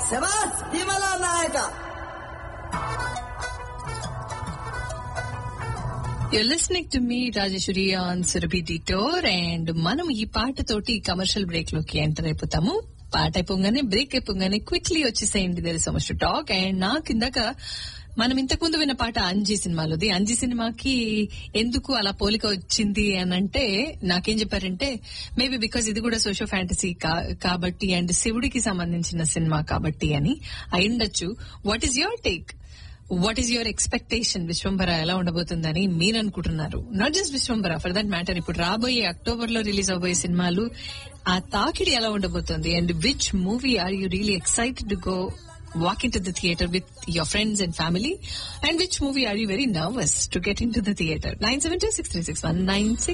శబాస్ భీమలా నాయక You're listening to me, Rajeshwari, on Surabhi Detour, and మనం ఈ పాట తోటి కమర్షియల్ బ్రేక్ లోకి ఎంటర్ అయిపోతాము పాట అయిపోగానే బ్రేక్ అయిపోగానే క్విక్లీ వచ్చేసేయండి there so much talk and నాకు ఇందాక మనం ఇంతకు ముందు విన్న పాట అంజీ సినిమాలోది అంజీ సినిమాకి ఎందుకు అలా పోలిక వచ్చింది అని అంటే నాకేం చెప్పారంటే మేబీ బికాస్ ఇది కూడా సోషో ఫ్యాంటసీ కాబట్టి అండ్ శివుడికి సంబంధించిన సినిమా కాబట్టి అని అయి ఉండొచ్చు what is your take what is your expectation Vishwambhara ఎలా ఉండబోతుందని మీరు అనుకుంటున్నారు not just Vishwambhara for that matter ఇప్పుడు రాబోయే అక్టోబర్ లో రిలీజ్ అవబోయే సినిమాలు ఆ తాకిడి ఎలా ఉండబోతుంది and which movie are you really excited to go walk into the theater with your friends and family and which movie are you very nervous to get into the theater 972 636 196